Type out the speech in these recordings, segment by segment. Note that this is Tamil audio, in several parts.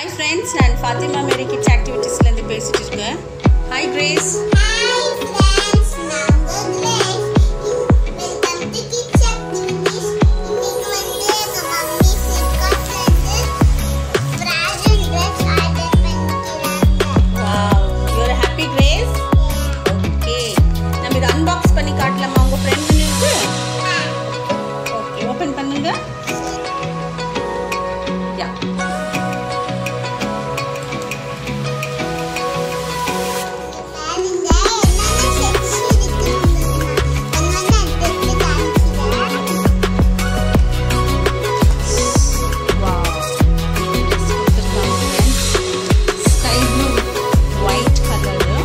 ஹாய் ஃப்ரெண்ட்ஸ் நான் ஃபாத்திமா மேரி கிட்ஸ் ஆக்டிவிட்டீஸ்லேருந்து பேசிட்டு இருக்கேன் hi Grace wow your happy Grace okay நம்ம இதை அன்பாக்ஸ் பண்ணி காட்டலாமா உங்கள் ஃப்ரெண்டுங்களுக்கு ஓகே ஓப்பன் பண்ணுங்க யா வாவ் கொடுத்துருக்காங்க ஸ்கை ப்ளூ ஒயிட் கலரு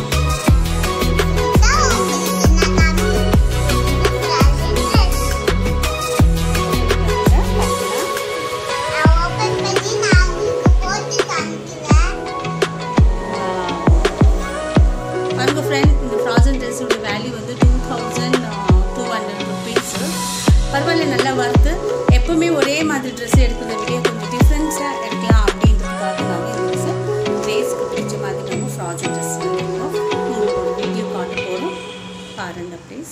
பாருங்க ஃப்ரெண்ட் இந்த ஃப்ராசன் ட்ரெஸ்ஸோட வேல்யூ வந்து two thousand two hundred rupees பரவாயில்ல நல்லா வருது எப்பவுமே ஒரே மாதிரி ட்ரெஸ் எடுக்கிறத விட கொஞ்சம் டிஃப்ரென்ஸாக எடுக்கலாம் அப்படின்றதுக்காக நாங்கள் இந்த ட்ரெஸ்ஸை கிரேஸ்க்கு பிடிச்ச மாதிரி நம்ம ஃப்ராசன் ட்ரெஸ் வந்துருக்கோம் உங்களுக்கு ஒரு வீடியோ காட்ட போகிறோம் பாருங்க ப்ளீஸ்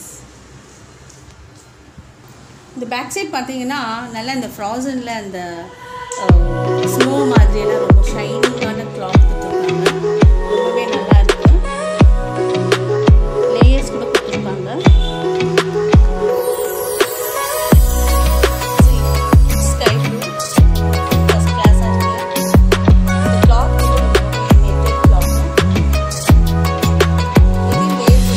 இந்த பேக் சைட் பார்த்தீங்கன்னா நல்லா இந்த ஃப்ராசனில் அந்த ஸ்னோ மாதிரியெல்லாம் ரொம்ப ஷைனிங்கான கிளாத் கொடுத்துருக்காங்க ரொம்பவே நல்லா இருக்கு லேயர்ஸ் கூட கொடுத்துருக்காங்க ஸ்கை ப்ளூ ஃபஸ்ட் கிளாஸாக இருக்கு இந்த கிளாத் வந்து ரொம்பவே நெட்டட் கிளாத் இது lace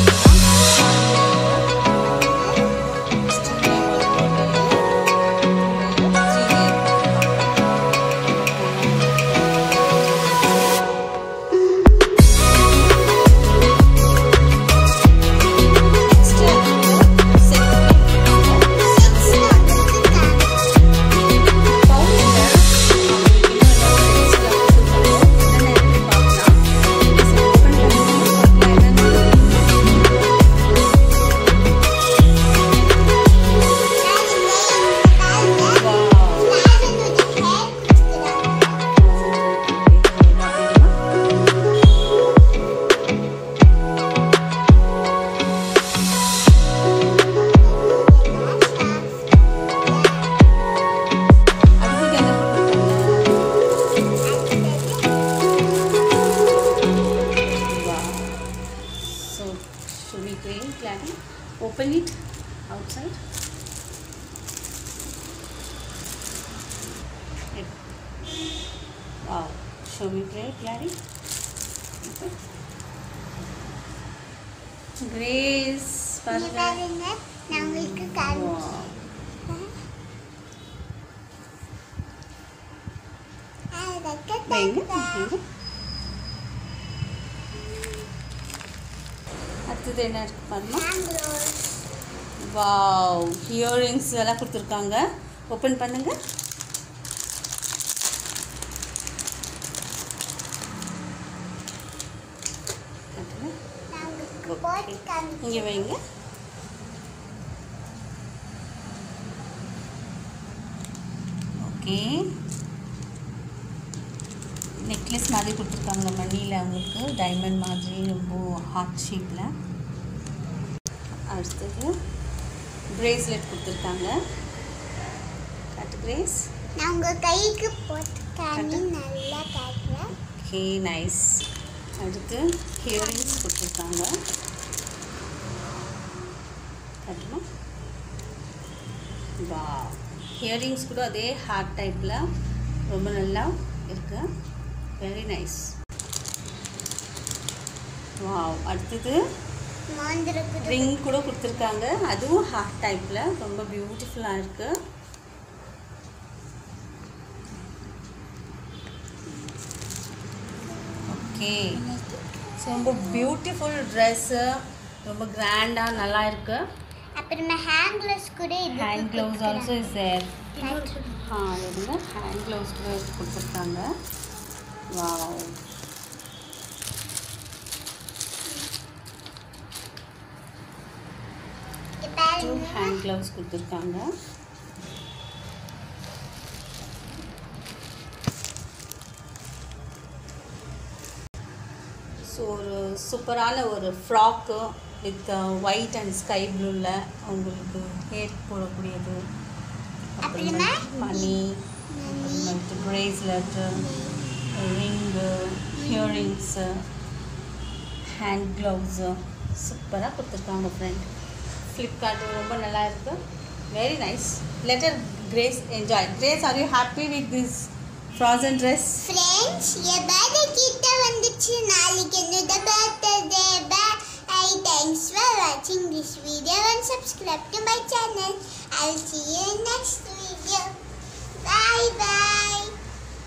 So, should we play, Gladys? Open it outside. It- Wow. Should we play, Gladys? Okay. Grace, பாருங்க. நம்மளுக்கு காமி Wow. வைங்க, வைங்க. அடுத்தது என்ன இருக்கு பாருங்க வாவ் ஹியரிங்ஸ் எல்லாம் கொடுத்துருக்காங்க ஓப்பன் பண்ணுங்க இங்கே வைங்க ஓகே நெக்லஸ் மாதிரி கொடுத்துருக்காங்க மணியில் அவங்களுக்கு டைமண்ட் மாதிரி ரொம்ப ஹார்ட் ஷேப்பில் அடுத்தது பிரேஸ்லெட் கொடுத்துருக்காங்க கட் பிரேஸ் நான் உங்க கைக்கு போட்டு காமி நல்லா காட்டுறேன் ஓகே நைஸ் அடுத்து ஹியரிங்ஸ் கொடுத்துருக்காங்க கட்டுமா வா ஹியரிங்ஸ் கூட அதே ஹார்ட் டைப்பில் ரொம்ப நல்லா இருக்கு வெரி நைஸ் வாவ் அடுத்தது மாந்திருக்கு ரிங் கூட கொடுத்துருக்காங்க அதுவும் ஹார்ட் டைப்பில் ரொம்ப பியூட்டிஃபுல்லாக இருக்குது ஓகே ஸோ ரொம்ப பியூட்டிஃபுல் ட்ரெஸ்ஸு ரொம்ப கிராண்டாக நல்லா இருக்கு அப்புறமா ஹேண்ட்லெஸ் கூட இது hand gloves also is there ஆ இருங்க ஹேண்ட் க்ளவுஸ் கூட கொடுத்துருக்காங்க வாவ் டூ பாருங்க ஹேண்ட் க்ளவுஸ் கொடுத்துருக்காங்க ஸோ ஒரு சூப்பரான ஒரு frock with white and sky ப்ளூவில் அவங்களுக்கு ஹேர் போடக்கூடியது அப்புறமா? மணி அப்புறமேட்டு bracelet ring earrings hand gloves சூப்பராக கொடுத்துருக்காங்க ஃப்ரெண்ட் ஃப்ளிப்கார்ட் ரொம்ப நல்லா இருக்கு very nice letter Grace enjoy Grace are you happy with this Frozen dress friends என் பர்த்டே கிட்ட வந்துச்சு நாளைக்கு என்னோட பர்த்டே பை தேங்க்ஸ் ஃபார் வாட்சிங் this video and subscribe to my channel I see you in next video bye bye